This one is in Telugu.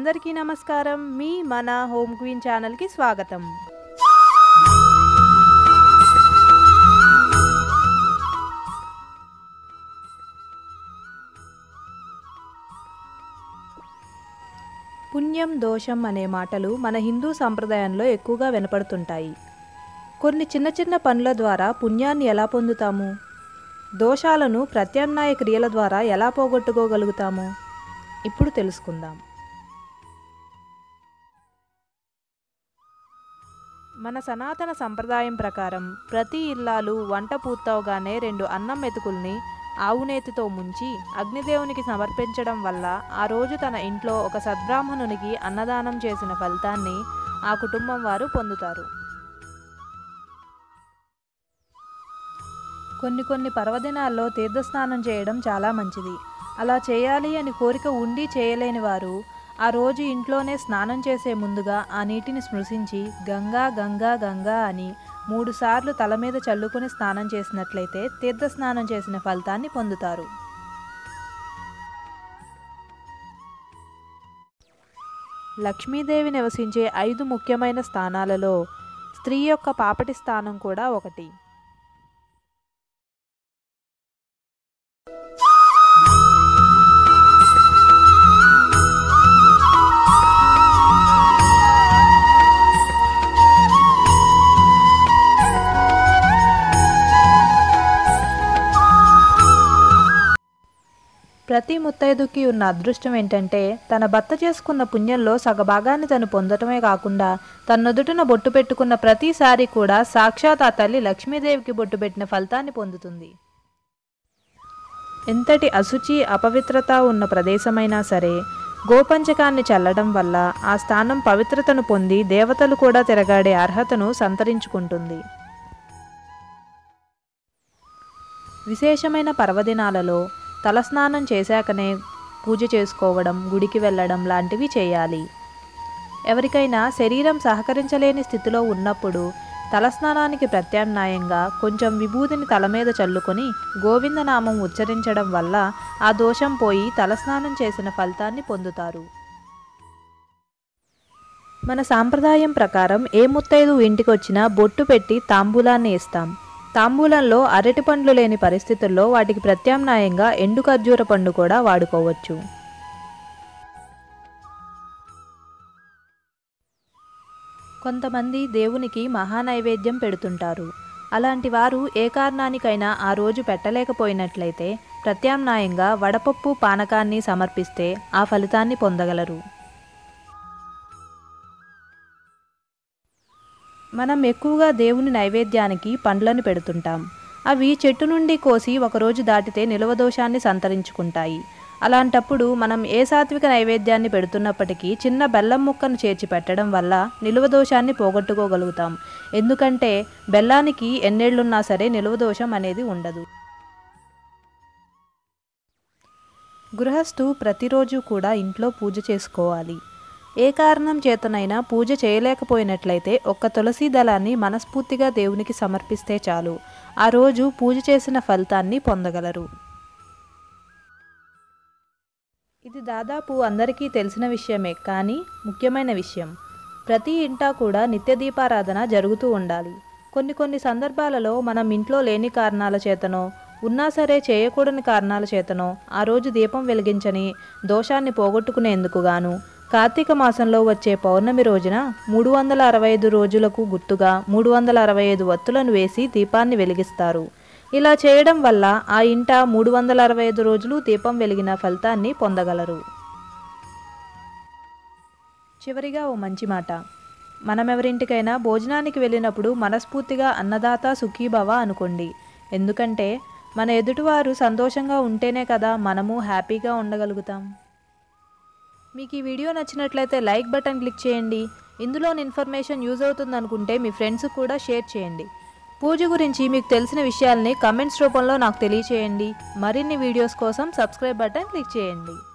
అందరికీ నమస్కారం మీ మన హోమ్ క్వీన్ ఛానల్కి స్వాగతం పుణ్యం దోషం అనే మాటలు మన హిందూ సంప్రదాయంలో ఎక్కువగా వినపడుతుంటాయి కొన్ని చిన్న చిన్న పనుల ద్వారా పుణ్యాన్ని ఎలా పొందుతాము దోషాలను ప్రత్యామ్నాయ క్రియల ద్వారా ఎలా పోగొట్టుకోగలుగుతాము ఇప్పుడు తెలుసుకుందాం మన సనాతన సంప్రదాయం ప్రకారం ప్రతి ఇల్లాలు వంట పూర్తవగానే రెండు అన్నం మెతుకుల్ని ఆవునేతితో ముంచి అగ్నిదేవునికి సమర్పించడం వల్ల ఆ రోజు తన ఇంట్లో ఒక సద్బ్రాహ్మణునికి అన్నదానం చేసిన ఫలితాన్ని ఆ కుటుంబం వారు పొందుతారు కొన్ని కొన్ని పర్వదినాల్లో తీర్థస్నానం చేయడం చాలా మంచిది అలా చేయాలి అని కోరిక ఉండి చేయలేని వారు ఆ రోజు ఇంట్లోనే స్నానం చేసే ముందుగా ఆ నీటిని స్పృశించి గంగా గంగా గంగా అని మూడు సార్లు తల మీద చల్లుకొని స్నానం చేసినట్లయితే తీర్థస్నానం చేసిన ఫలితాన్ని పొందుతారు లక్ష్మీదేవి నివసించే ఐదు ముఖ్యమైన స్థానాలలో స్త్రీ యొక్క పాపటి స్థానం కూడా ఒకటి ప్రతి ముత్తైదుకి ఉన్న అదృష్టం ఏంటంటే తన భర్త చేసుకున్న పుణ్యంలో సగభాగాన్ని తను పొందటమే కాకుండా తన్నొదుటిన బొట్టు పెట్టుకున్న ప్రతిసారి కూడా సాక్షాత్ ఆ తల్లి లక్ష్మీదేవికి బొట్టు పెట్టిన ఫలితాన్ని పొందుతుంది ఎంతటి అశుచి అపవిత్రత ఉన్న ప్రదేశమైనా సరే గోపంచకాన్ని చల్లడం వల్ల ఆ స్థానం పవిత్రతను పొంది దేవతలు కూడా తిరగాడే అర్హతను సంతరించుకుంటుంది విశేషమైన పర్వదినాలలో తలస్నానం చేశాకనే పూజ చేసుకోవడం గుడికి వెళ్ళడం లాంటివి చేయాలి ఎవరికైనా శరీరం సహకరించలేని స్థితిలో ఉన్నప్పుడు తలస్నానానికి ప్రత్యామ్నాయంగా కొంచెం విభూతిని తల మీద చల్లుకొని గోవిందనామం ఉచ్చరించడం వల్ల ఆ దోషం పోయి తలస్నానం చేసిన ఫలితాన్ని పొందుతారు మన సాంప్రదాయం ప్రకారం ఏ ముత్తైదు ఇంటికి వచ్చినా బొట్టు పెట్టి తాంబూలాన్ని ఇస్తాం తాంబూలంలో అరటి పండ్లు లేని పరిస్థితుల్లో వాటికి ప్రత్యామ్నాయంగా ఎండు ఖర్జూర పండు కూడా వాడుకోవచ్చు కొంతమంది దేవునికి మహానైవేద్యం పెడుతుంటారు అలాంటి వారు ఏ కారణానికైనా ఆ రోజు పెట్టలేకపోయినట్లయితే ప్రత్యామ్నాయంగా వడపప్పు పానకాన్ని సమర్పిస్తే ఆ ఫలితాన్ని పొందగలరు మనం ఎక్కువగా దేవుని నైవేద్యానికి పండ్లను పెడుతుంటాం అవి చెట్టు నుండి కోసి ఒకరోజు దాటితే నిలవదోషాన్ని సంతరించుకుంటాయి అలాంటప్పుడు మనం ఏ సాత్విక నైవేద్యాన్ని పెడుతున్నప్పటికీ చిన్న బెల్లం ముక్కను చేర్చి పెట్టడం వల్ల నిలువదోషాన్ని పోగొట్టుకోగలుగుతాం ఎందుకంటే బెల్లానికి ఎన్నేళ్లున్నా సరే నిలువదోషం అనేది ఉండదు గృహస్థు ప్రతిరోజు కూడా ఇంట్లో పూజ చేసుకోవాలి ఏ కారణం చేతనైనా పూజ చేయలేకపోయినట్లయితే ఒక్క తులసి దళాన్ని మనస్ఫూర్తిగా దేవునికి సమర్పిస్తే చాలు ఆ రోజు పూజ చేసిన ఫలితాన్ని పొందగలరు ఇది దాదాపు అందరికీ తెలిసిన విషయమే కానీ ముఖ్యమైన విషయం ప్రతి ఇంటా కూడా నిత్య దీపారాధన జరుగుతూ ఉండాలి కొన్ని కొన్ని సందర్భాలలో మనం ఇంట్లో లేని కారణాల చేతనో ఉన్నా సరే చేయకూడని కారణాల చేతనో ఆ రోజు దీపం వెలిగించని దోషాన్ని పోగొట్టుకునేందుకు గాను కార్తీక మాసంలో వచ్చే పౌర్ణమి రోజున మూడు వందల అరవై ఐదు రోజులకు గుర్తుగా మూడు వందల అరవై ఐదు వత్తులను వేసి దీపాన్ని వెలిగిస్తారు ఇలా చేయడం వల్ల ఆ ఇంట మూడు వందల అరవై ఐదు రోజులు దీపం వెలిగిన ఫలితాన్ని పొందగలరు చివరిగా ఓ మంచి మాట మనం ఎవరింటికైనా భోజనానికి వెళ్ళినప్పుడు మనస్ఫూర్తిగా అన్నదాత సుఖీభవ అనుకోండి ఎందుకంటే మన ఎదుటివారు సంతోషంగా ఉంటేనే కదా మనము హ్యాపీగా ఉండగలుగుతాం మీకు ఈ వీడియో నచ్చినట్లయితే లైక్ బటన్ క్లిక్ చేయండి ఇందులోని ఇన్ఫర్మేషన్ యూజ్ అవుతుంది అనుకుంటే మీ ఫ్రెండ్స్ కూడా షేర్ చేయండి పూజ గురించి మీకు తెలిసిన విషయాల్ని కమెంట్స్ రూపంలో నాకు తెలియచేయండి మరిన్ని వీడియోస్ కోసం సబ్స్క్రైబ్ బటన్ క్లిక్ చేయండి